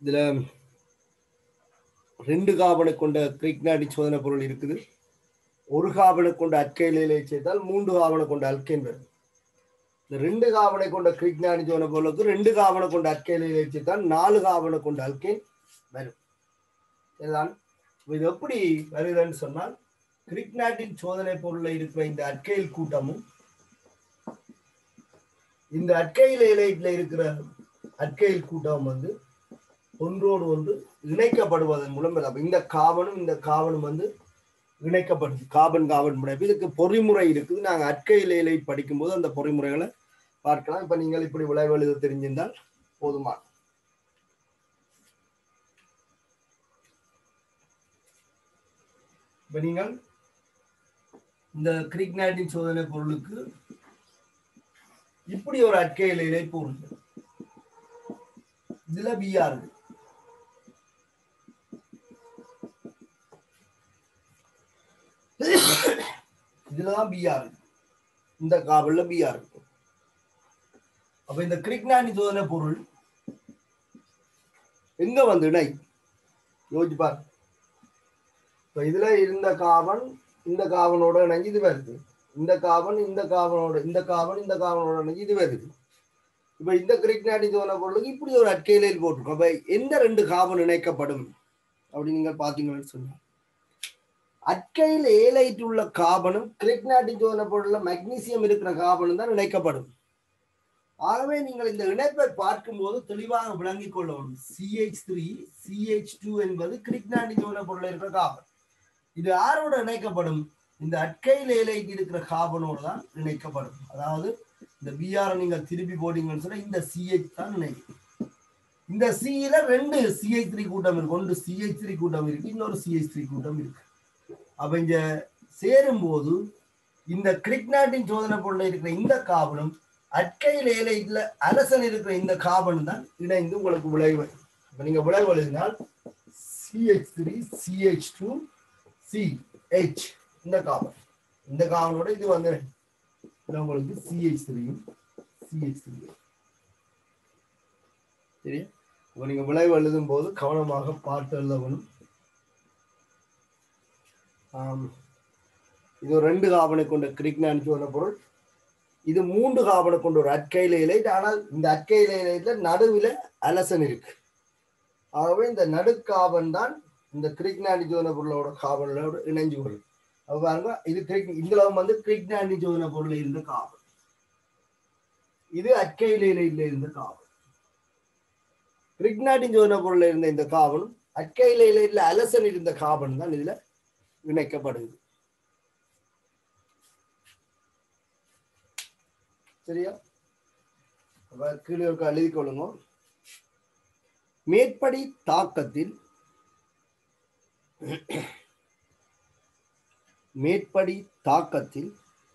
இதுல ரெண்டு காபனை கொண்ட கிரிக்னாடி சோதனை பொருள் இருக்குது ஒரு காபனை கொண்ட அற்கையிலே சேர்த்தால் மூன்று காபனை கொண்ட அல்கேன் வரும் இந்த ரெண்டு காபனை கொண்ட கிரிக்னாடி சோதனை பொருளுக்கு ரெண்டு காபனை கொண்ட அற்கையிலே சேர்த்தால் நாலு காபனை கொண்ட அல்கேன் வரும் இதுதான் இது எப்படி வருதுன்னு சொன்னால் கிரிக்னாட்டின் சோதனை பொருளில் இருக்கிற இந்த அற்கையில் கூட்டமும் இந்த அற்கையில் இலையில இருக்கிற அற்கையில் கூட்டம் வந்து ஒன்றோடு ஒன்று இணைக்கப்படுவதன் மூலம் அப்ப இந்த காவனும் இந்த காவனும் வந்து இணைக்கப்படுது காபன் காவன் முறை இதுக்கு பொறிமுறை இருக்குது நாங்கள் அற்கை இலையிலை படிக்கும்போது அந்த பொறிமுறைகளை பார்க்கலாம் இப்ப நீங்கள் இப்படி விளைவு எழுத தெரிஞ்சிருந்தால் போதுமா இப்ப நீங்கள் இந்த கிரிக்னாட்டின் சோதனை பொருளுக்கு இப்படி ஒரு அற்கை இலையிலை போடுங்க இதுல பிஆ இருக்கு இதுலதான் பிஆ இருக்கு இந்த காவல்ல பிஆ இருக்கு அப்ப இந்த கிரிக்னானி சோதனை பொருள் எங்க வந்து இணை யோசிச்சு பாரு இப்ப இதுல இருந்த காவன் இந்த காவனோட இணைஞ்சு இது வருது இந்த காவன் இந்த காவனோட இந்த காவன் இந்த காவனோட இணைஞ்சு இது வருது இப்ப இந்த கிரிக்னாடி சோதனை பொருளுக்கு இப்படி ஒரு அட்கையிலையில் போட்டிருக்கோம் அப்ப எந்த ரெண்டு காவன் இணைக்கப்படும் அப்படின்னு நீங்க பாத்தீங்கன்னு சொன்னா அட்கையில் ஏலைட் உள்ள காபனும் கிரிக்னாட்டின் சோதனை பொருள்ல மெக்னீசியம் இருக்கிற காபனும் தான் இணைக்கப்படும் ஆகவே நீங்கள் இந்த இணைப்பை பார்க்கும்போது தெளிவாக விளங்கிக் கொள்ளணும் சிஹெச் த்ரீ சிஹெச் டூ என்பது கிரிக்னாட்டின் சோதனை பொருள் இருக்கிற காபன் இது யாரோட இணைக்கப்படும் இந்த அட்கையில் ஏலைட் இருக்கிற காபனோடு தான் இணைக்கப்படும் அதாவது இந்த பிஆர் நீங்க திருப்பி போட்டீங்கன்னு சொன்னா இந்த சிஹெச் தான் இணைக்கும் இந்த சியில ரெண்டு சிஹெச் த்ரீ கூட்டம் இருக்கு ஒன்று சிஹெச் த்ரீ கூட்டம் இருக்கு இன்னொரு சிஹெச் த்ரீ கூட்டம் இருக்கு அப்ப இங்க சேரும் போது இந்த கிரிக்னாட்டின் சோதனை பொருள் இருக்கிற இந்த காபனும் அட்கையில் ஏலைட்ல அரசன் இருக்கிற இந்த காபன் தான் இணைந்து உங்களுக்கு விளைவு அப்ப நீங்க விளைவு எழுதினால் CH three CH two C H இந்த காபன் இந்த காபனோட இது வந்து இதுல உங்களுக்கு சிஹெச் த்ரீயும் சிஹெச் த்ரீ சரியா இப்போ நீங்க விளைவு எழுதும் போது கவனமாக பார்த்து எழுதணும் ஆம். இது ஒரு ரெண்டு காபனை கொண்ட கிரிக்னான் சொன்ன பொருள் இது மூன்று காபனை கொண்ட ஒரு அற்கையில இலை ஆனால் இந்த அற்கையில இலையில நடுவில் அலசன் இருக்கு ஆகவே இந்த நடுக்காபன் தான் இந்த கிரிக்னானி ஜோன பொருளோட காபனோட இணைஞ்சு கொள்ளும் அப்ப பாருங்க இது கிரிக் இதுல வந்து கிரிக்னானி ஜோன பொருள் இருந்த காபன் இது அற்கையில இலையில இருந்த காபன் கிரிக்னாட்டின் ஜோன பொருள் இருந்த இந்த காபனும் அற்கையில இலையில அலசன் இருந்த காபன் தான் இதுல இணைக்கப்படுது சரியா அப்ப கீழே இருக்க எழுதி கொள்ளுங்க மேற்படி தாக்கத்தில் மேற்படி தாக்கத்தில்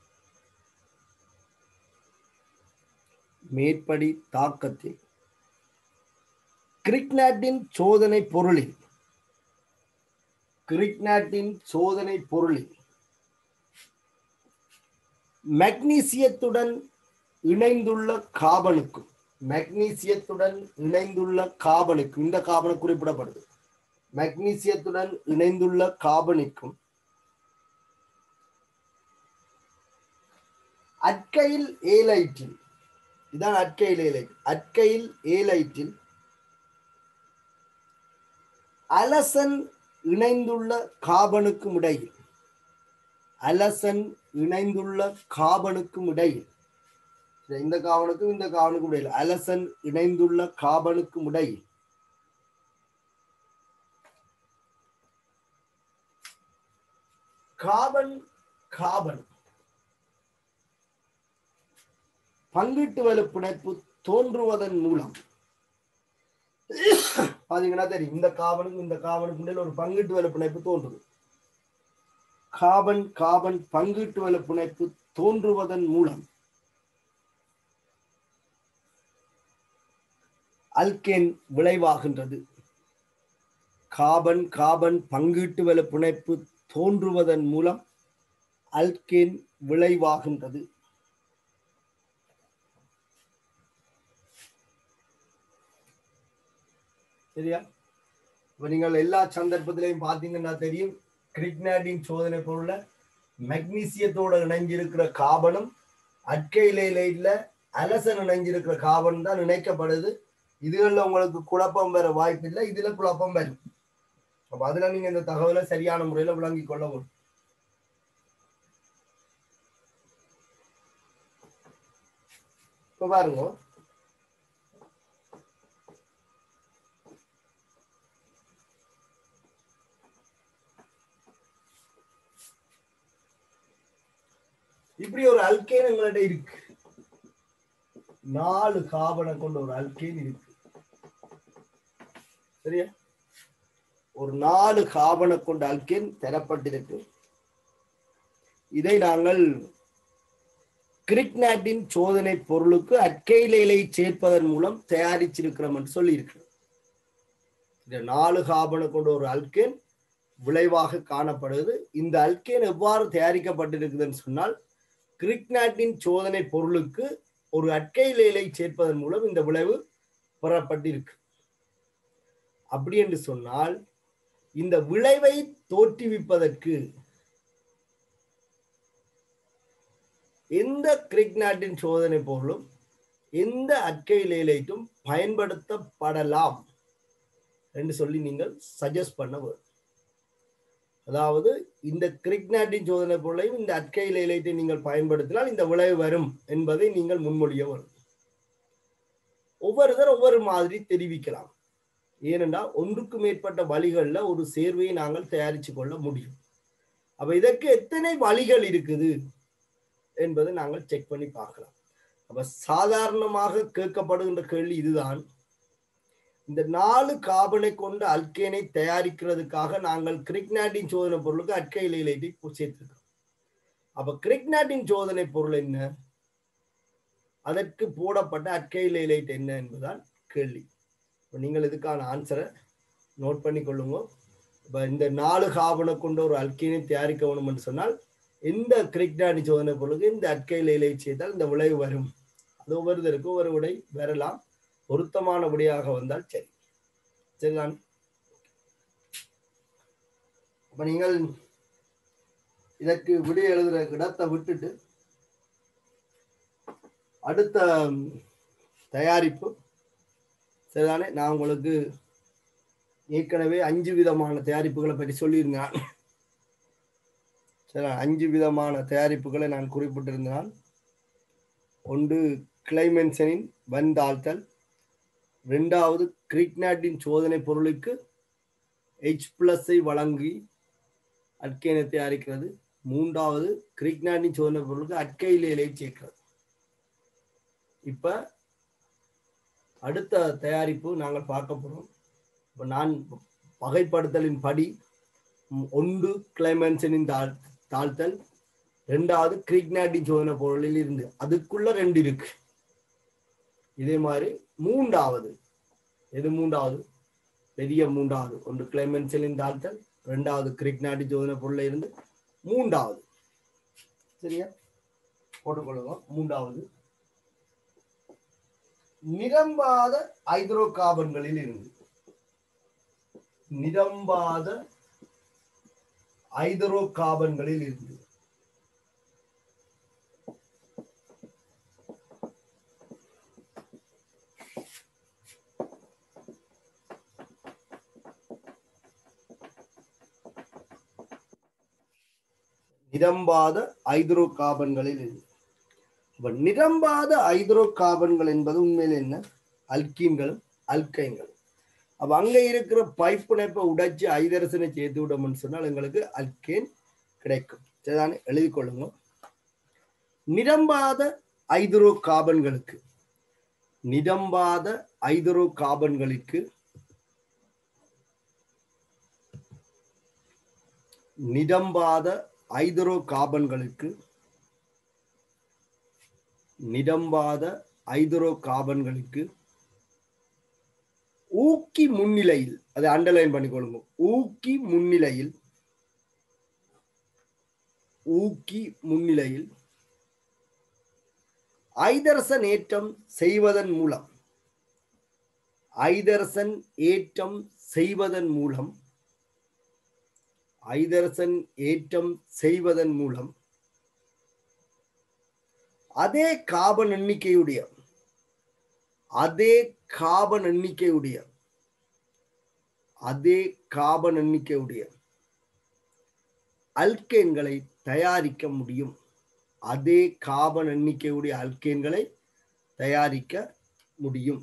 மேற்படி தாக்கத்தில் கிரிக்னாட்டின் சோதனை பொருளில் கிரிக்னாட்டின் சோதனை பொருளில் மெக்னீசியத்துடன் இணைந்துள்ள காபனுக்கும் மெக்னீசியத்துடன் இணைந்துள்ள காபனுக்கும் இந்த காபனு குறிப்பிடப்படுது மெக்னீசியத்துடன் இணைந்துள்ள காபனுக்கும் அற்கையில் ஏலைட்டில் இதான் அற்கையில் ஏலைட் அற்கையில் ஏலைட்டில் அலசன் இணைந்துள்ள காபனுக்கும் இடையில் அலசன் இணைந்துள்ள காபனுக்கும் இடையில் சரி, இந்த காவனுக்கும் இந்த காவனுக்கும் இடையில் அலசன் இணைந்துள்ள காபனுக்கும் இடையில் காபன் காபன் பங்கிட்டு வலு பிணைப்பு தோன்றுவதன் மூலம் பாத்தீங்கன்னா தெரியும் இந்த காவனுக்கும் இந்த காவனுக்கும் இடையில ஒரு பங்கிட்டு வலு பிணைப்பு தோன்றுது காபன் காபன் பங்கீட்டு வலு பிணைப்பு தோன்றுவதன் மூலம் அல்கேன் விளைவாகின்றது காபன் காபன் பங்கீட்டு வலு பிணைப்பு தோன்றுவதன் மூலம் அல்கேன் விளைவாகின்றது சரியா இப்ப நீங்கள் எல்லா சந்தர்ப்பத்திலையும் பார்த்தீங்கன்னா தெரியும் கிரிக்னாடின் சோதனை பொருள்ல மெக்னீசியத்தோட இணைஞ்சிருக்கிற காபனும் அட்கையில அலசன் இணைஞ்சிருக்கிற காபன் தான் இணைக்கப்படுது இதுகளில் உங்களுக்கு குழப்பம் வர வாய்ப்பு இல்லை இதுல குழப்பம் வரும் அப்ப அதுல நீங்க இந்த தகவலை சரியான முறையில விளங்கிக் கொள்ள முடியும் இப்ப பாருங்க இப்படி ஒரு அல்கேன் எங்கள்ட்ட இருக்கு நாலு காபனை கொண்ட ஒரு அல்கேன் இருக்கு சரியா ஒரு நாலு காபனை கொண்ட அல்கேன் தரப்பட்டிருக்கு இதை நாங்கள் கிரிக்னாட்டின் சோதனை பொருளுக்கு அட்கையிலை சேர்ப்பதன் மூலம் தயாரிச்சிருக்கிறோம் என்று சொல்லியிருக்கிறோம் இந்த நாலு காபனை கொண்ட ஒரு அல்கேன் விளைவாக காணப்படுது இந்த அல்கேன் எவ்வாறு தயாரிக்கப்பட்டிருக்குதுன்னு சொன்னால் கிரிக்னாட்டின் சோதனை பொருளுக்கு ஒரு அட்கையிலை சேர்ப்பதன் மூலம் இந்த விளைவு பெறப்பட்டிருக்கு அப்படி என்று சொன்னால் இந்த விளைவை தோற்றுவிப்பதற்கு எந்த கிரிக்னாட்டின் சோதனை பொருளும் எந்த அட்கையிலைட்டும் பயன்படுத்தப்படலாம் என்று சொல்லி நீங்கள் சஜஸ்ட் பண்ண வரும் அதாவது இந்த கிரிக்னாட்டின் சோதனை பொருளையும் இந்த அட்கையில் இலைட்டை நீங்கள் பயன்படுத்தினால் இந்த விளைவு வரும் என்பதை நீங்கள் முன்மொழிய வரும் ஒவ்வொருத்தர் ஒவ்வொரு மாதிரி தெரிவிக்கலாம் ஏனென்றால் ஒன்றுக்கு மேற்பட்ட வழிகளில் ஒரு சேர்வையை நாங்கள் தயாரித்து கொள்ள முடியும் அப்ப இதற்கு எத்தனை வழிகள் இருக்குது என்பதை நாங்கள் செக் பண்ணி பார்க்கலாம் அப்ப சாதாரணமாக கேட்கப்படுகின்ற கேள்வி இதுதான் இந்த நாலு காபனை கொண்ட அல்கேனை தயாரிக்கிறதுக்காக நாங்கள் கிரிக்னாட்டின் சோதனை பொருளுக்கு அட்கையில் இலைட்டை சேர்த்திருக்கோம் அப்ப கிரிக்னாட்டின் சோதனை பொருள் என்ன அதற்கு போடப்பட்ட அட்கையில் இலைட் என்ன என்பதுதான் கேள்வி இப்போ நீங்கள் இதுக்கான ஆன்சரை நோட் பண்ணி கொள்ளுங்க இப்போ இந்த நாலு காபனை கொண்ட ஒரு அல்கேனை தயாரிக்க வேணும் என்று சொன்னால் இந்த கிரிக்னாட்டி சோதனை பொருளுக்கு இந்த அட்கையில் இலை செய்தால் இந்த விளைவு வரும் அது ஒவ்வொருத்தருக்கும் ஒரு விடை வரலாம் பொருத்தமான விடையாக வந்தால் சரி சரிதான் அப்ப நீங்கள் இதற்கு விடை எழுதுற இடத்தை விட்டுட்டு அடுத்த தயாரிப்பு சரிதானே நான் உங்களுக்கு ஏற்கனவே அஞ்சு விதமான தயாரிப்புகளை பற்றி சொல்லியிருந்தேன் சரி அஞ்சு விதமான தயாரிப்புகளை நான் குறிப்பிட்டிருந்தேன் ஒன்று கிளைமென்சனின் வந்தாழ்த்தல் ரெண்டாவது கிரிக்னாட்டின் சோதனை பொருளுக்கு ஹெச் பிளஸை வழங்கி அட்கைனை தயாரிக்கிறது மூன்றாவது கிரிக்னாட்டின் சோதனை பொருளுக்கு அட்கையில் இலை சேர்க்கிறது இப்ப அடுத்த தயாரிப்பு நாங்கள் பார்க்க போறோம் இப்போ நான் வகைப்படுத்தலின் படி ஒன்று கிளைமென்சனின் தாழ் தாழ்த்தல் ரெண்டாவது கிரிக்னாட்டின் சோதனை பொருளில் இருந்து அதுக்குள்ள ரெண்டு இருக்கு இதே மாதிரி மூன்றாவது எது மூன்றாவது பெரிய மூன்றாவது ஒன்று கிளைமென்சலின் தாழ்த்தல் ரெண்டாவது கிரிக்னாட்டி சோதனை பொருள்ல இருந்து மூன்றாவது சரியா போட்டுக்கொள்ளுங்க மூன்றாவது நிரம்பாத ஐதரோ கார்பன்களில் இருந்து நிரம்பாத ஐதரோ கார்பன்களில் இருந்து நிரம்பாத ஐதரோ கார்பன்களில் இருந்து அப்ப நிரம்பாத ஐதரோ கார்பன்கள் என்பது உண்மையில் என்ன அல்கீன்களும் அல்கைன்களும் அப்ப அங்க இருக்கிற பைப் பிணைப்பை உடைச்சு ஐதரசனை சேர்த்து விடோம்னு சொன்னால் எங்களுக்கு அல்கேன் கிடைக்கும் சரிதானே எழுதி கொள்ளுங்க நிரம்பாத ஐதரோ கார்பன்களுக்கு நிரம்பாத ஐதரோ கார்பன்களுக்கு நிரம்பாத ஐதரோ கார்பன்களுக்கு நிரம்பாத ஐதரோ கார்பன்களுக்கு ஊக்கி முன்னிலையில் அதை அண்டர்லைன் பண்ணிக்கொள்ளுங்க ஊக்கி முன்னிலையில் ஊக்கி முன்னிலையில் ஐதரச நேற்றம் செய்வதன் மூலம் ஐதரசன் ஏற்றம் செய்வதன் மூலம் ஐதரசன் ஏற்றம் செய்வதன் மூலம் அதே காபன் எண்ணிக்கையுடைய அதே காபன் எண்ணிக்கையுடைய அதே காபன் எண்ணிக்கையுடைய அல்கேன்களை தயாரிக்க முடியும் அதே காபன் எண்ணிக்கையுடைய அல்கேன்களை தயாரிக்க முடியும்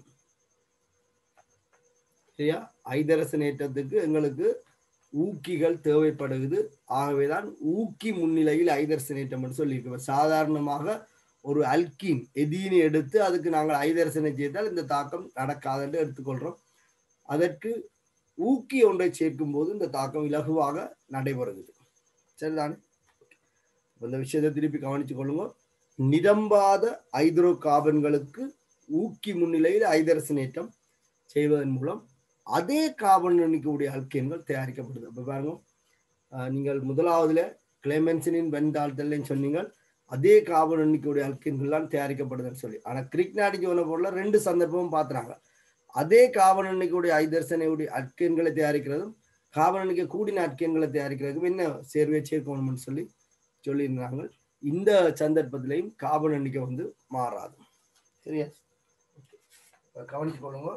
சரியா ஐதரசனேற்றத்துக்கு எங்களுக்கு ஊக்கிகள் தேவைப்படுகிறது ஆகவேதான் ஊக்கி முன்னிலையில் ஐதரசனேற்றம் என்று சொல்லியிருக்கிறோம் சாதாரணமாக ஒரு அல்கீன் எதீனை எடுத்து அதுக்கு நாங்கள் ஐதரசனை செய்தால் இந்த தாக்கம் நடக்காது என்று எடுத்துக்கொள்றோம் அதற்கு ஊக்கி ஒன்றை சேர்க்கும் போது இந்த தாக்கம் இலகுவாக நடைபெறுகிறது சரிதானே இந்த விஷயத்தை திருப்பி கவனித்துக் கொள்ளுங்க நிரம்பாத ஐதரோ கார்பன்களுக்கு ஊக்கி முன்னிலையில் ஐதரசனேற்றம் செய்வதன் மூலம் அதே கார்பன் எண்ணிக்கையுடைய அல்கேன்கள் தயாரிக்கப்படுது அப்ப பாருங்க அஹ் நீங்கள் முதலாவதுல கிளைமென்சினின் வெண்டால்தல்லையும் சொன்னீங்க அதே கார்பன் எண்ணிக்கையுடைய அல்கேன்கள்லாம் தயாரிக்கப்படுதுன்னு சொல்லி ஆனா கிரிக்னாடி ஜோன பொருள ரெண்டு சந்தர்ப்பமும் பார்த்துறாங்க அதே கார்பன் எண்ணிக்கையுடைய ஐதர்சனையுடைய அல்கேன்களை தயாரிக்கிறதும் கார்பன் எண்ணிக்கை கூடின அல்கேன்களை தயாரிக்கிறதுக்கும் என்ன சேர்வையை சேர்க்கணும்னு சொல்லி சொல்லியிருந்தாங்க இந்த சந்தர்ப்பத்திலையும் கார்பன் எண்ணிக்கை வந்து மாறாது சரியா கவனிச்சு கொள்ளுங்க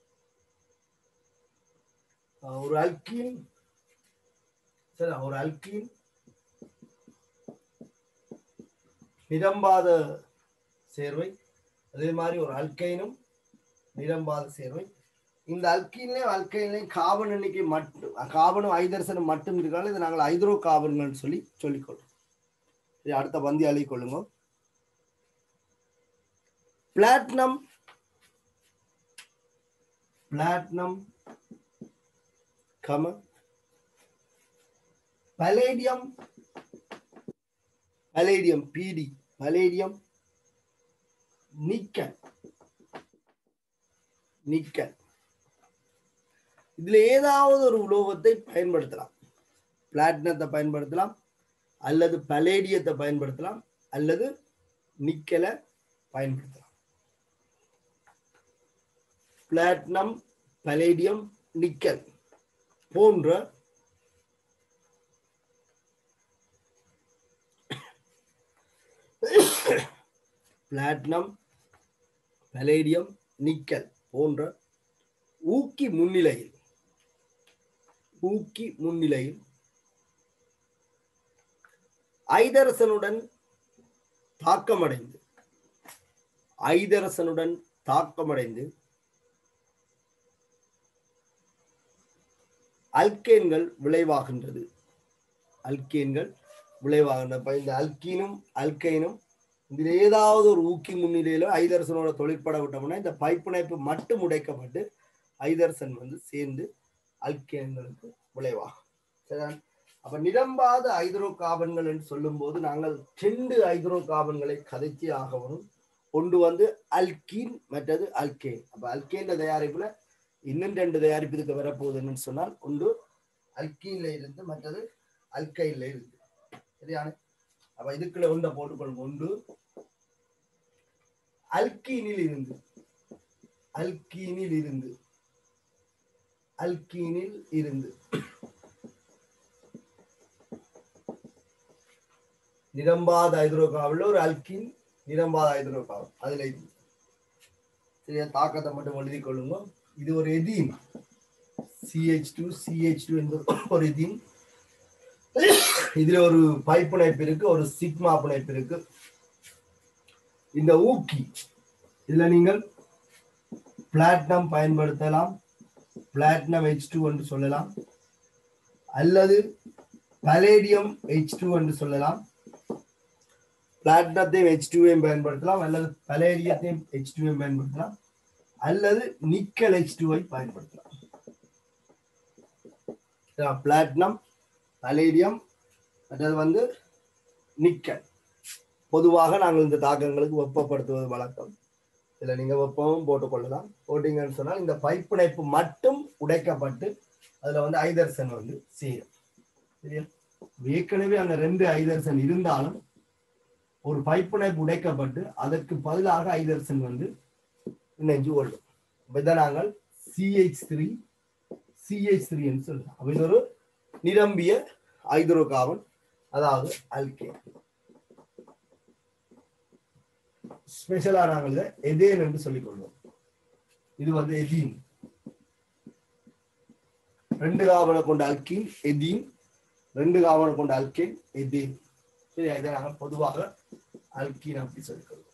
அஹ் ஒரு அல்கீன் சரி ஒரு அல்கீன் நிரம்பாத சேர்வை அதே மாதிரி ஒரு அல்கைனும் நிரம்பாத சேர்வை இந்த அல்கீன்லயும் அல்கைன்லயும் கார்பன் எண்ணிக்கை மட்டும் கார்பனும் ஐதரசனும் மட்டும் இருக்காங்க இதை நாங்கள் ஐதரோ கார்பன்கள் சொல்லி சொல்லிக்கொள்றோம் இது அடுத்த பந்தி அழி கொள்ளுங்க பிளாட்டினம் பிளாட்டினம் கம பலேடியம் பலேடியம் பிடி பலேடியம் நிக்கல் நிக்கல் இதுல ஏதாவது ஒரு உலோகத்தை பயன்படுத்தலாம் பிளாட்டினத்தை பயன்படுத்தலாம் அல்லது பலேடியத்தை பயன்படுத்தலாம் அல்லது நிக்கலை பயன்படுத்தலாம் பிளாட்டினம் பலேடியம் நிக்கல் போன்ற பிளாட்டினம் பலேடியம் நிக்கல் போன்ற ஊக்கி முன்னிலையில் ஊக்கி முன்னிலையில் ஐதரசனுடன் தாக்கமடைந்து ஐதரசனுடன் தாக்கமடைந்து அல்கேன்கள் விளைவாகின்றது அல்கேன்கள் விளைவாகின்றன இப்ப இந்த அல்கீனும் அல்கைனும் இதில் ஏதாவது ஒரு ஊக்கி முன்னிலையில ஐதரசனோட தொழிற்பட விட்டோம்னா இந்த பைப்பிணைப்பு மட்டும் உடைக்கப்பட்டு ஐதரசன் வந்து சேர்ந்து அல்கேன்களுக்கு விளைவாகும் சரிதான் அப்ப நிரம்பாத ஐதரோ கார்பன்கள் என்று சொல்லும் போது நாங்கள் ரெண்டு ஐதரோ கார்பன்களை கதைச்சி ஆகவும் ஒன்று வந்து அல்கீன் மற்றது அல்கேன் அப்ப அல்கேன் தயாரிப்புல இன்னும் ரெண்டு தயாரிப்பு இதுக்கு வரப்போகுதுன்னு சொன்னால் ஒன்று அல்கீன்ல இருந்து மற்றது அல்கைன்ல இருந்து சரியான அப்ப இதுக்குள்ள ஒன்றை போட்டுக்கொள்ளும் ஒன்று அல்கீனில் இருந்து அல்கீனில் இருந்து அல்கீனில் இருந்து நிரம்பாத ஹைட்ரோகாவில் ஒரு அல்கின் நிரம்பாத ஹைட்ரோகாவல் அதுல இருந்து சரியா தாக்கத்தை மட்டும் எழுதி கொள்ளுங்க இது ஒரு ethene CH two CH two என்பது ஒரு எதீன் இதுல ஒரு பை பிணைப்பு இருக்கு ஒரு சிக்மா பிணைப்பு இருக்கு இந்த ஊக்கி இதுல நீங்கள் பிளாட்டினம் பயன்படுத்தலாம் பிளாட்டினம் ஹெச் டூ என்று சொல்லலாம் அல்லது பலேடியம் ஹெச் டூ என்று சொல்லலாம் பிளாட்டினத்தையும் ஹெச் டூவையும் பயன்படுத்தலாம் அல்லது பலேடியத்தையும் ஹெச் டூவையும் பயன்படுத்தலாம் அல்லது நிக்கல் ஹெச் டூவை பயன்படுத்தலாம் பிளாட்டினம் பலேடியம் மற்றது வந்து நிக்கல் பொதுவாக நாங்கள் இந்த தாக்கங்களுக்கு வெப்பப்படுத்துவது வழக்கம் இதில் நீங்கள் வெப்பமும் போட்டுக்கொள்ளலாம் போட்டீங்கன்னு சொன்னால் இந்த பைப்பிணைப்பு மட்டும் உடைக்கப்பட்டு அதில் வந்து ஐதர்சன் வந்து சேரும் சரியா ஏற்கனவே அந்த ரெண்டு ஐதர்சன் இருந்தாலும் ஒரு பைப்பிணைப்பு உடைக்கப்பட்டு அதற்கு பதிலாக ஐதர்சன் வந்து இணைஞ்சு கொள்ளும் இதை நாங்கள் சிஹெச் த்ரீ சிஹெச் த்ரீன்னு சொல்லலாம் அப்ப இது ஒரு நிரம்பிய ஹைட்ரோ கார்பன் அதாவது அல்கேன் ஸ்பெஷலா நாங்கள் இதை எதேன் என்று சொல்லிக் கொள்வோம் இது வந்து எதீன் ரெண்டு காவனை கொண்ட அல்கீன் எதீன் ரெண்டு காவனை கொண்ட அல்கேன் எதேன் சரி இதை நாங்கள் பொதுவாக அல்கீன் அப்படி சொல்லிக் கொள்வோம்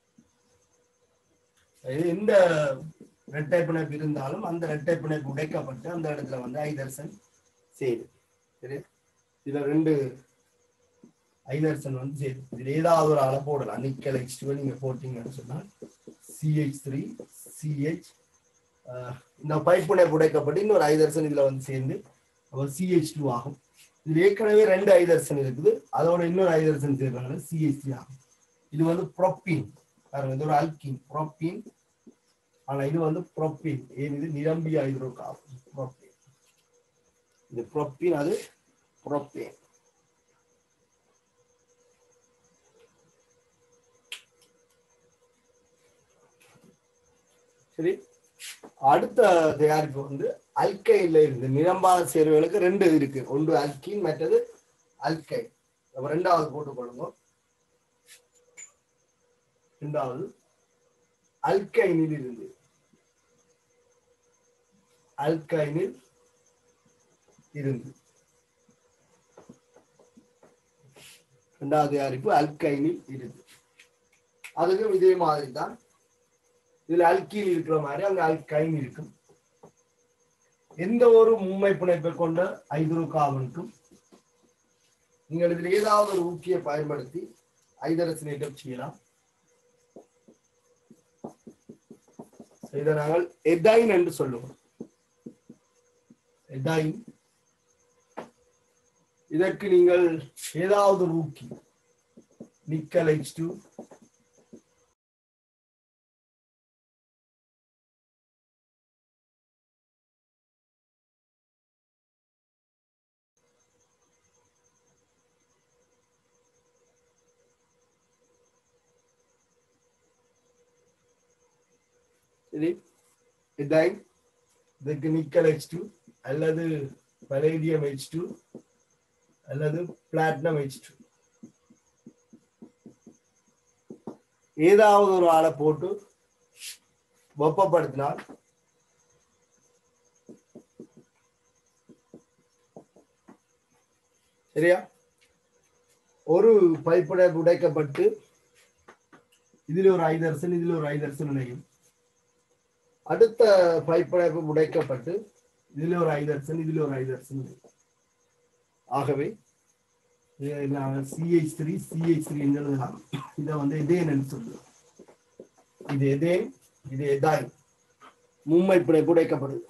இது எந்த இரட்டை பிணைப்பு இருந்தாலும் அந்த இரட்டை பிணைப்பு உடைக்கப்பட்டு அந்த இடத்துல வந்து ஐதர்சன் சேரு சரி இதுல ரெண்டு ஐதர்சன் வந்து சேரு இதுல ஏதாவது ஒரு அளவு போடலாம் நிக்கல் எச் நீங்க போட்டீங்கன்னு சொன்னால் சிஹெச் த்ரீ சிஹெச் இந்த பைப்புனை உடைக்கப்பட்டு இன்னொரு ஐதர்சன் இதுல வந்து சேர்ந்து அப்போ சிஹெச் டூ ஆகும் இதுல ஏற்கனவே ரெண்டு ஐதர்சன் இருக்குது அதோட இன்னொரு ஐதர்சன் சேர்றாங்க சிஹெச் த்ரீ ஆகும் இது வந்து ப்ரொப்பின் பாருங்க இது ஒரு அல்கின் ப்ரொப்பின் ஆனா இது வந்து ப்ரொப்பின் ஏன் இது நிரம்பிய ஹைட்ரோ கார்பன் ப்ரொப்பின் இது ப்ரொப்பின் அது ப்ரொப்பேன் சரி அடுத்த தயாரிப்பு வந்து அல்கைல இருந்து நிரம்பாத சேர்வுகளுக்கு ரெண்டு இருக்கு ஒன்று அல்கின் மற்றது அல்கை நம்ம ரெண்டாவது போட்டுக்கொள்ளுங்க ரெண்டாவது அல்கைனில் இருந்து அல்கைனில் இருந்து ரெண்டாவது தயாரிப்பு அல்கைனில் இருந்து அதுக்கும் இதே மாதிரி தான் இதுல அல்கீன் இருக்கிற மாதிரி அங்க அல்கைன் இருக்கும் எந்த ஒரு மும்மை பிணைப்பை கொண்ட ஐதரோ கார்பனுக்கும் நீங்கள் இதில் ஏதாவது ஒரு ஊக்கியை பயன்படுத்தி ஐதரசனேற்றம் செய்யலாம் இதை நாங்கள் எதைன் என்று சொல்லுவோம் எதைன் இதற்கு நீங்கள் ஏதாவது ஒரு ஊக்கி நிக்கல் எச் டூ சரி இதைன் இதற்கு நிக்கல் எச் டூ அல்லது பலேடியம் எச் டூ அல்லது பிளாட்டினம் எச் டூ ஏதாவது ஒரு ஆளை போட்டு வெப்பப்படுத்தினால் சரியா ஒரு பைப்புட உடைக்கப்பட்டு இதுல ஒரு ஐதரசன் இதுல ஒரு ஐதரசன் இணையும் அடுத்த பைப்படைப்பு உடைக்கப்பட்டு இதுல ஒரு ஐதர்சன் இதுல ஒரு ஐதர்சன் ஆகவே சிஹெச் த்ரீ சிஹெச் த்ரீ எழுதலாம் இதை வந்து எதேன் சொல்லுவோம் இது எதேன் இது எதாய் மும்மை பிணைப்பு உடைக்கப்படுது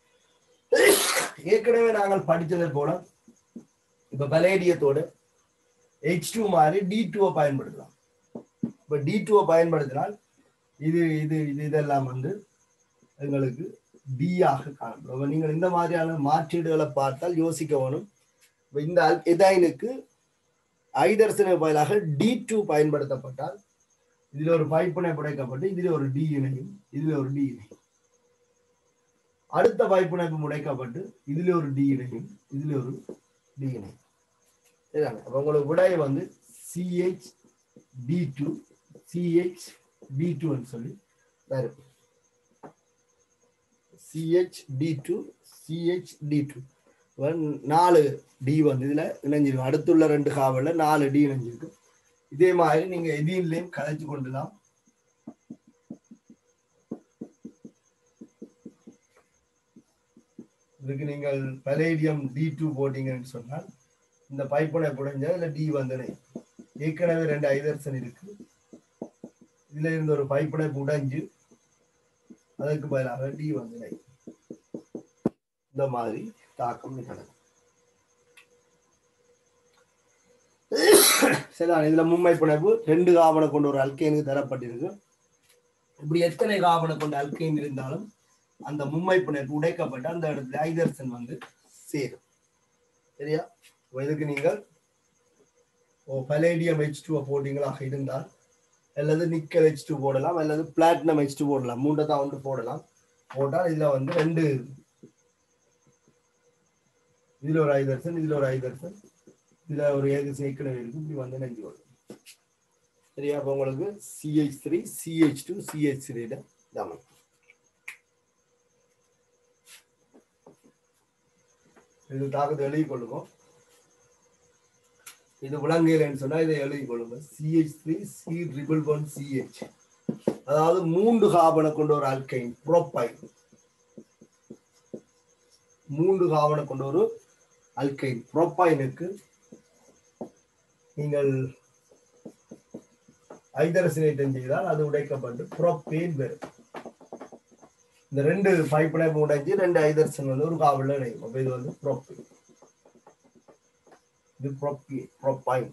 ஏற்கனவே நாங்கள் படித்ததை போல இப்ப பலேடியத்தோட ஹெச் டூ மாதிரி டி டூவை பயன்படுத்தலாம் இப்ப டி டூவை பயன்படுத்தினால் இது இது இது இதெல்லாம் வந்து எங்களுக்கு டி ஆக காணப்படும் நீங்கள் இந்த மாதிரியான மாற்றீடுகளை பார்த்தால் யோசிக்க வேணும் இந்த எதைனுக்கு ஐதர்சன பதிலாக டி டூ பயன்படுத்தப்பட்டால் இதுல ஒரு பைப்பினை புடைக்கப்பட்டு இதுல ஒரு டி இணையும் இதுல ஒரு டி இணையும் அடுத்த பைப்பிணைப்பு முடைக்கப்பட்டு இதுல ஒரு டி இணையும் இதுல ஒரு டி இணையும் சரிதாங்க அப்ப உங்களுக்கு விடை வந்து CH D two CH D டூன்னு சொல்லி வரும் CH D two CH D two நாலு டி வந்து இதுல இணைஞ்சிருக்கும் அடுத்துள்ள ரெண்டு காவல்ல நாலு டி இணைஞ்சிருக்கு இதே மாதிரி நீங்க எதிலையும் கலைச்சு கொண்டுலாம் இதுக்கு நீங்கள் பலேடியம் டி டூ போட்டீங்கன்னு சொன்னால் இந்த பைப்புனை புடைஞ்சா இதுல டி வந்தனே ஏற்கனவே ரெண்டு ஐதர்சன் இருக்கு இதுல இருந்து ஒரு பைப்புனை உடைஞ்சு அதற்கு பதிலாக டி வந்தனை இந்த மாதிரி தாக்கம் நிகழும் சரிதான் இதுல மும்மை பிணைப்பு ரெண்டு காவனை கொண்ட ஒரு அல்கேனுக்கு தரப்பட்டிருக்கு இப்படி எத்தனை காவனை கொண்ட அல்கேன் இருந்தாலும் அந்த மும்மை பிணைப்பு உடைக்கப்பட்டு அந்த இடத்துல ஐதர்சன் வந்து சேரும் சரியா இதுக்கு நீங்கள் ஓ பலேடியம் ஹெச் டூ போட்டீங்களாக இருந்தால் அல்லது நிக்கல் ஹெச் டூ போடலாம் அல்லது பிளாட்டினம் ஹெச் டூ போடலாம் மூண்டை தான் வந்து போடலாம் போட்டால் இதுல வந்து ரெண்டு இதுல ஒரு ஐதர்சன் இதுல ஒரு ஐதர்சன் இதுல ஒரு ஏது ஏற்கனவே இருக்கு இப்படி வந்து நெஞ்சு வரும் சரியா அப்போ உங்களுக்கு CH three CH two CH த்ரீல தமன் இது தாக்கத்தை எழுதி கொள்ளுங்க இது விலங்குகள்னு சொன்னா இதை எழுதி கொள்ளுங்க CH three C triple one CH அதாவது மூன்று காபனை கொண்ட ஒரு அல்கைன் புரோப்பைன் மூன்று காவனை கொண்ட ஒரு அல்கைன் புரோப்பைனுக்கு நீங்கள் ஐதரசினேட்டம் செய்தால் அது உடைக்கப்பட்டு புரோப்பேன் வரும் இந்த ரெண்டு பைப்பினை உடைஞ்சு ரெண்டு ஐதரசன் வந்து ஒரு காவலில் இணையும் அப்ப இது வந்து புரோப்பேன் இது புரோப்பி புரோப்பைன்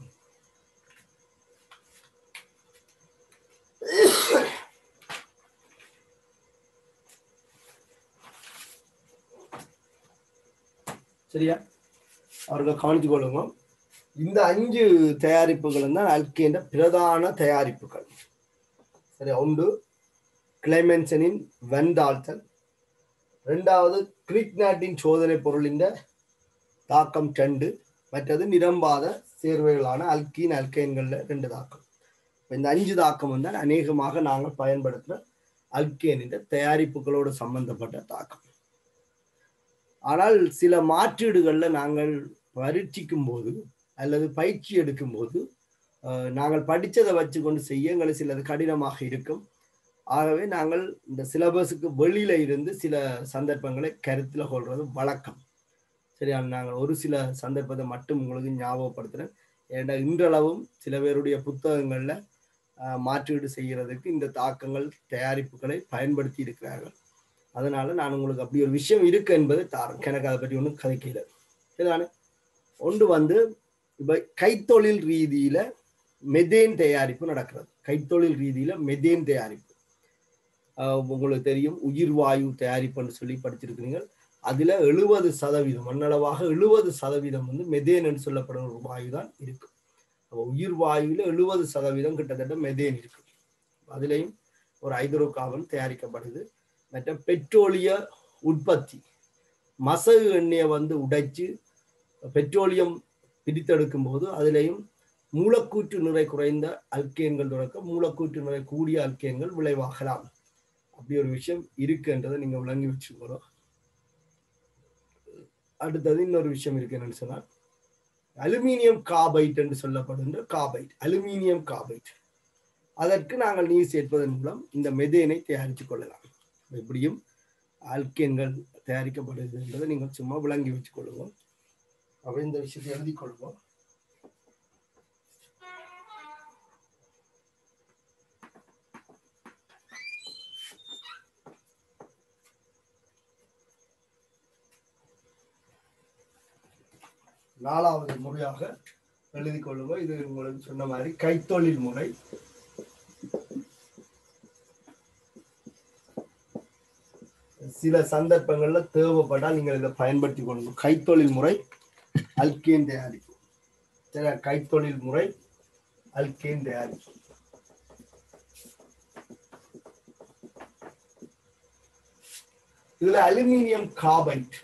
சரியா அவர்கள் கவனித்துக் கொள்ளுங்க இந்த அஞ்சு தயாரிப்புகள் தான் அல்கேண்ட பிரதான தயாரிப்புகள் சரியா ஒன்று கிளைமென்சனின் வெண்டால்தல் ரெண்டாவது கிரிக்நாட்டின் சோதனை பொருளின் தாக்கம் ரெண்டு மற்றது நிரம்பாத சேர்வைகளான அல்கீன் அல்கைன்கள்ல ரெண்டு தாக்கம் இப்ப இந்த அஞ்சு தாக்கம் வந்து அநேகமாக நாங்கள் பயன்படுத்துகிற அல்கேனின் தயாரிப்புகளோடு சம்பந்தப்பட்ட தாக்கம் ஆனால் சில மாற்றீடுகள்ல நாங்கள் பரீட்சிக்கும் போது அல்லது பயிற்சி எடுக்கும் போது அஹ், நாங்கள் படிச்சதை வச்சு கொண்டு செய்ய எங்களுக்கு சிலது கடினமாக இருக்கும் ஆகவே நாங்கள் இந்த சிலபஸுக்கு வெளியில இருந்து சில சந்தர்ப்பங்களை கருத்தில் கொள்வது வழக்கம் சரியா நாங்கள் ஒரு சில சந்தர்ப்பத்தை மட்டும் உங்களுக்கு ஞாபகப்படுத்துறேன் ஏன்னா இன்றளவும் சில பேருடைய புத்தகங்கள்ல அஹ், மாற்றீடு செய்கிறதுக்கு இந்த தாக்கங்கள் தயாரிப்புகளை பயன்படுத்தி இருக்கிறார்கள் அதனால நான் உங்களுக்கு அப்படி ஒரு விஷயம் இருக்கு என்பதை தாரேன் எனக்கு அதை பற்றி ஒன்றும் கதைக்கல சரிதானே ஒன்று வந்து இப்போ கைத்தொழில் ரீதியில மெதேன் தயாரிப்பு நடக்கிறது கைத்தொழில் ரீதியில மெதேன் தயாரிப்பு ஆஹ் உங்களுக்கு தெரியும் உயிர் வாயு தயாரிப்புன்னு சொல்லி படிச்சிருக்கிறீங்க அதுல எழுபது சதவீதம் மண்ணளவாக எழுபது சதவீதம் வந்து மெதேன் என்று சொல்லப்படும் ஒரு வாயு தான் இருக்கு அப்போ உயிர் வாயுல எழுபது சதவீதம் கிட்டத்தட்ட மெதேன் இருக்கு அதுலேயும் ஒரு ஹைட்ரோ கார்பன் தயாரிக்கப்படுது மற்ற பெட்ரோலிய உற்பத்தி மசகு எண்ணெயை வந்து உடைச்சு பெட்ரோலியம் பிரித்தெடுக்கும் போது அதுலேயும் மூலக்கூற்று நிறை குறைந்த அல்கேன்கள் தொடக்க மூலக்கூற்று நிறை கூடிய அல்கேன்கள் விளைவாகலாம் அப்படி ஒரு விஷயம் இருக்குன்றதை நீங்க விளங்கி வச்சுக்கணும் அடுத்தது இன்னொரு விஷயம் இருக்கு என்னன்னு சொன்னால் அலுமினியம் காபைட் என்று சொல்லப்படுகின்ற காபைட் அலுமினியம் காபைட் அதற்கு நாங்கள் நீர் சேர்ப்பதன் மூலம் இந்த மெதேனை தயாரித்துக் கொள்ளலாம் எப்படியும் ஆல்கேன்கள் தயாரிக்கப்படுது என்பதை நீங்கள் சும்மா விளங்கி வச்சுக் கொள்ளுவோம் அப்ப இந்த விஷயத்தை எழுதி கொள்வோம் நாலாவது முறையாக எழுதி கொள்ளுங்க இது உங்களுக்கு சொன்ன மாதிரி கைத்தொழில் முறை சில சந்தர்ப்பங்கள்ல தேவைப்பட்டால் நீங்கள் இதை பயன்படுத்தி கொள்ளுங்க கைத்தொழில் முறை அல்கேன் தயாரிப்பு சரியா கைத்தொழில் முறை அல்கேன் தயாரிப்பு இதுல aluminium carbide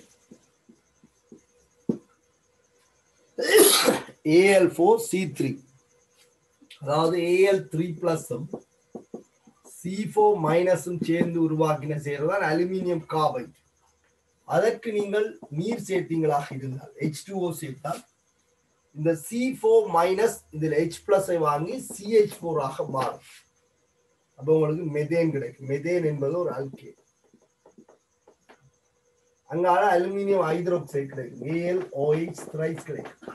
AL four C three அதாவது ஏஎல் த்ரீ பிளஸும் சி ஃபோர் மைனஸும் சேர்ந்து உருவாக்கின சேர்தான் அலுமினியம் கார்பைட் அதற்கு நீங்கள் நீர் சேர்த்தீங்களாக இருந்தால் ஹெச் டூஓ சேர்த்தால் இந்த சி ஃபோர் மைனஸ் இதில் ஹெச் பிளஸை வாங்கி சிஹெச் ஃபோர் ஆக மாறும் அப்போ உங்களுக்கு மெதேன் கிடைக்கும் மெதேன் என்பது ஒரு அல்கேன் அங்கால அலுமினியம் ஹைட்ரோக்சைடு கிடைக்கும் ஏஎல் ஓஹெச் த்ரைஸ் கிடைக்கும்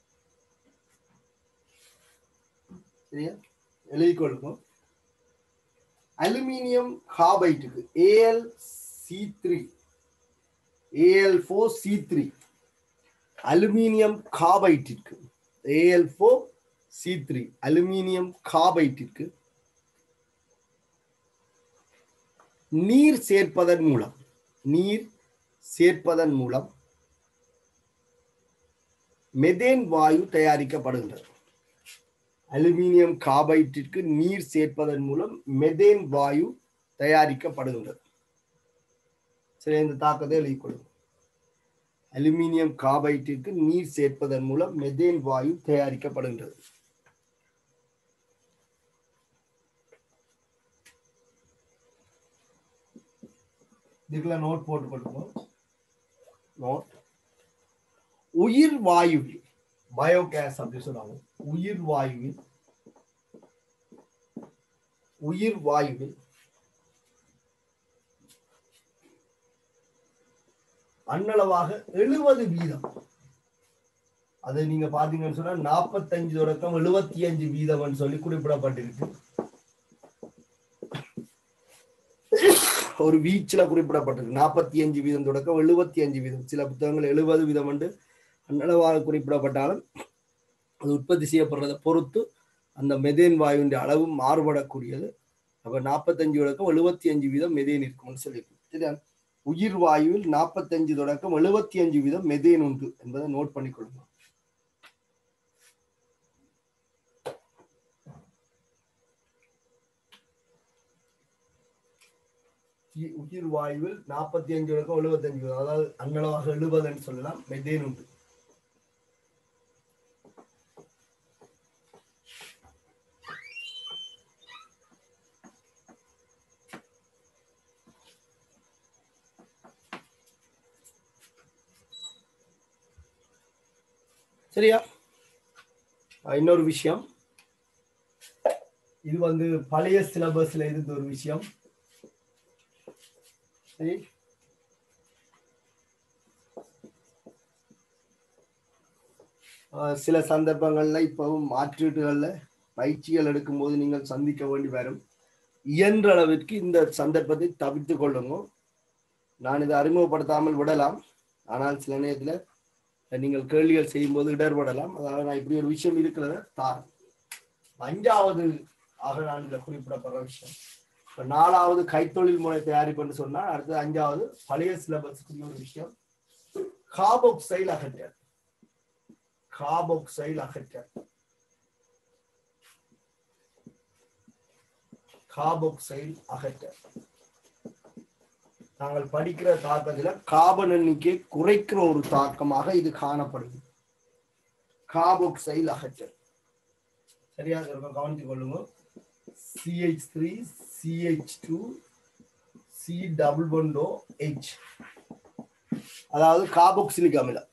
சரியா எழுதிக்கொள்ளுங்க அலுமினியம் கார்பைட்டுக்கு AL C three AL four C three aluminium கார்பைட்டிற்கு AL four C three aluminium கார்பைட்டிற்கு நீர் சேர்ப்பதன் மூலம் நீர் சேர்ப்பதன் மூலம் மெதேன் வாயு தயாரிக்கப்படுகின்றது அலுமினியம் கார்பைட்டிற்கு நீர் சேர்ப்பதன் மூலம் மெதேன் வாயு தயாரிக்கப்படுகின்றது சரி இந்த தாக்கத்தை எழுதிக்கொள்ளும் அலுமினியம் கார்பைட்டிற்கு நீர் சேர்ப்பதன் மூலம் மெதேன் வாயு தயாரிக்கப்படுகின்றது இதுக்குள்ள நோட் போட்டு கொடுப்போம் நோட் உயிர் வாயுவில் பயோகேஸ் அப்படி சொல்லுவாங்க உயிர் வாயுவில் உயிர் வாயுவில் அன்னளவாக எழுபது வீதம் அது நீங்க பாத்தீங்கன்னு சொன்னா நாற்பத்தஞ்சு தொடக்கம் எழுபத்தி அஞ்சு வீதம்னு சொல்லி குறிப்பிடப்பட்டிருக்கு ஒரு வீச்சுல குறிப்பிடப்பட்டிருக்கு நாற்பத்தி அஞ்சு வீதம் தொடக்கம் எழுபத்தி அஞ்சு வீதம் சில புத்தகங்கள் எழுபது வீதம் என்று அன்னளவாக குறிப்பிடப்பட்டாலும் அது உற்பத்தி செய்யப்படுறதை பொறுத்து அந்த மெதேன் வாயுவின் அளவு மாறுபடக்கூடியது அப்ப நாற்பத்தஞ்சு தொடக்கம் எழுபத்தி அஞ்சு வீதம் மெதேன் இருக்கும்னு சொல்லியிருக்கோம் சரியா உயிர் வாயுவில் நாற்பத்தஞ்சு தொடக்கம் எழுபத்தி அஞ்சு வீதம் மெதேன் உண்டு என்பதை நோட் பண்ணிக்கொள்ளுங்க உயி- உயிர் வாயுவில் நாற்பத்தி அஞ்சு தொடக்கம் எழுபத்தஞ்சு வீதம் அதாவது அன்னளவாக எழுபதுன்னு சொல்லலாம் மெதேன் உண்டு சரியா அஹ் இன்னொரு விஷயம் இது வந்து பழைய சிலபஸ்ல இருந்த ஒரு விஷயம் சரி அஹ் சில சந்தர்ப்பங்கள்ல இப்பவும் மாற்றீடுகள்ல பயிற்சிகள் எடுக்கும்போது நீங்கள் சந்திக்க வேண்டி வரும் இயன்ற அளவிற்கு இந்த சந்தர்ப்பத்தை தவிர்த்து கொள்ளுங்க நான் இதை அறிமுகப்படுத்தாமல் விடலாம் ஆனால் சில நேரத்துல நீங்கள் கேள்விகள் செய்யும்போது இடர்படலாம் அதாவது நான் இப்படி ஒரு விஷயம் இருக்கிறத தார் அஞ்சாவது ஆக நான் இதுல குறிப்பிடப்படுற விஷயம் இப்ப நாலாவது கைத்தொழில் முறை தயாரிப்புன்னு சொன்னா அடுத்தது அஞ்சாவது பழைய சிலபஸ்க்குரிய ஒரு விஷயம் காபோக்சைல் அகற்றல் காபோக்சைல் அகற்றல் காபோக்சைல் அகற்றல் நாங்கள் படிக்கிற தாக்கத்துல காபன் எண்ணிக்கை குறைக்கிற ஒரு தாக்கமாக இது காணப்படுது காபோக்சைல் அகற்றல் சரியா இருக்கும் கவனித்துக் கொள்ளுங்க CH three CH two C double ஒன்டோ ஹெச் அதாவது காபோக்சிலிக் அமிலம்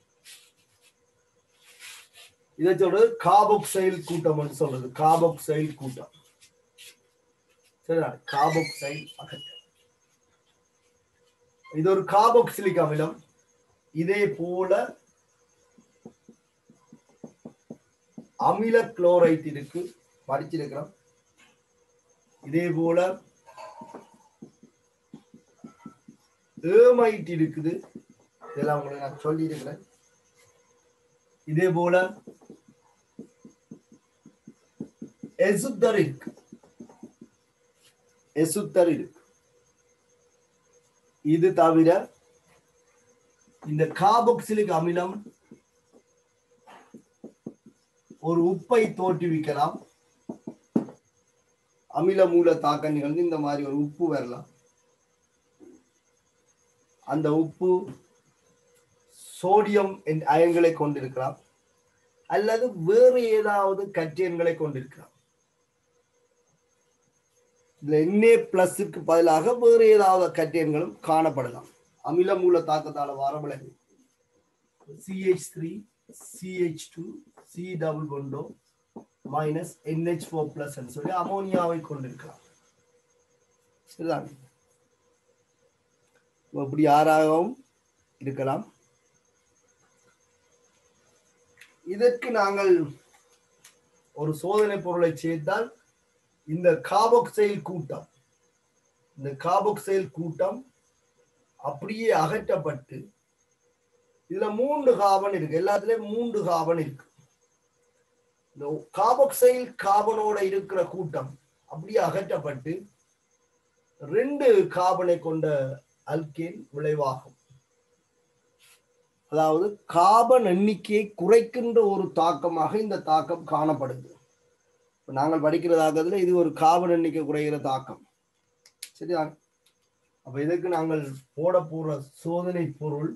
இதை சொல்றது காபோக்சைல் கூட்டம் சொல்றது காபோக்சைல் கூட்டம் சரியா காபோக்சைல் அகற்றல் இது ஒரு காபோக்சிலிக் அமிலம் இதே போல அமில குளோரைட் இருக்கு படிச்சிருக்கிறோம் இதே போல ஏமைட் இருக்குது இதெல்லாம் உங்களுக்கு நான் சொல்லி இருக்கிறேன் இதே போல எசுத்தர் இருக்கு எசுத்தர் இருக்கு இது தவிர இந்த காபோக்சிலிக் அமிலம் ஒரு உப்பை தோற்றுவிக்கலாம் அமில மூல தாக்கம் நிகழ்ந்து இந்த மாதிரி ஒரு உப்பு வரலாம் அந்த உப்பு சோடியம் என்ற அயன்களை கொண்டிருக்கலாம் அல்லது வேறு ஏதாவது கட்டியன்களை கொண்டிருக்கலாம் இதுல என்ஏ பிளஸுக்கு பதிலாக வேறு ஏதாவது கட்டியன்களும் காணப்படலாம் அமில மூல தாக்கத்தால வரவிலகு CH three CH two C double கொண்டோ மைனஸ் என்ஹெச் ஃபோர் பிளஸ் சொல்லி அமோனியாவை கொண்டிருக்கலாம் சரிதான் இப்படி யாராகவும் இருக்கலாம் இதற்கு நாங்கள் ஒரு சோதனை பொருளை சேர்த்தால் இந்த காபோக்சைல் கூட்டம் இந்த காபோக்சைல் கூட்டம் அப்படியே அகற்றப்பட்டு இதுல மூன்று காபன் இருக்கு எல்லாத்துலயும் மூன்று காபன் இருக்கு இந்த காபோக்சைல் காபனோட இருக்கிற கூட்டம் அப்படியே அகற்றப்பட்டு ரெண்டு காபனை கொண்ட அல்கேன் விளைவாகும் அதாவது காபன் எண்ணிக்கையை குறைக்கின்ற ஒரு தாக்கமாக இந்த தாக்கம் காணப்படுது இப்ப நாங்கள் படிக்கிற தாக்கத்துல இது ஒரு காபன் எண்ணிக்கை குறைகிற தாக்கம் சரியா அப்ப இதுக்கு நாங்கள் போட போற சோதனை பொருள்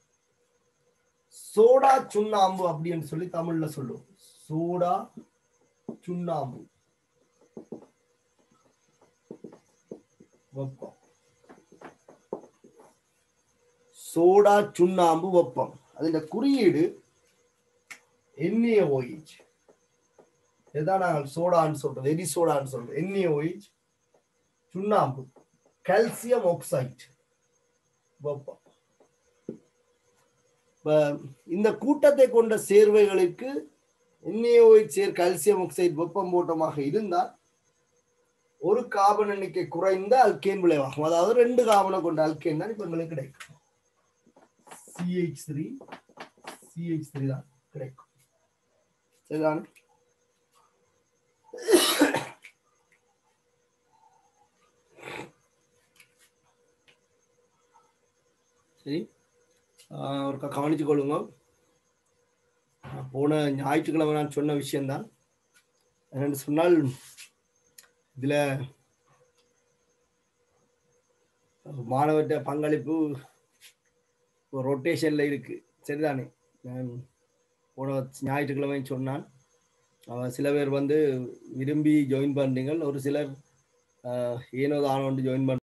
சோடா சுண்ணாம்பு அப்படின்னு சொல்லி தமிழ்ல சொல்லுவோம் சோடா சுண்ணாம்பு வெப்பம் சோடா சுண்ணாம்பு வெப்பம் அதுல குறியீடு NaOH இதுதான் நாங்கள் சோடான்னு சொல்றது எரி சோடான்னு சொல்றது NaOH சுண்ணாம்பு கால்சியம் ஆக்சைடு வெப்பம் இப்ப இந்த கூட்டத்தை கொண்ட சேர்வைகளுக்கு NaOH சேர் கால்சியம் ஆக்சைடு வெப்பம் போட்டமாக இருந்தால் ஒரு கார்பன் எண்ணிக்கை குறைந்த அல்கேன் விளைவாகும் அதாவது ரெண்டு கார்பனை கொண்ட அல்கேன் தான் இப்ப எங்களுக்கு கிடைக்கும் சிஹெச் த்ரீ சிஹெச் த்ரீ தான் கிடைக்கும் சரிதான் சரி ஆஹ் ஒருக்கா கவனிச்சு கொள்ளுங்க நான் போன ஞாயிற்றுக்கிழமை நான் சொன்ன விஷயம்தான் என்னன்னு சொன்னால் இதுல மாணவர்கிட்ட பங்களிப்பு ரொட்டேஷன்ல இருக்கு சரிதானே நான் போன ஞாயிற்றுக்கிழமை சொன்னான் அவன் சில பேர் வந்து விரும்பி ஜாயின் பண்றீங்க ஒரு சிலர் ஆஹ் ஏனோ தானோண்டு ஜாயின்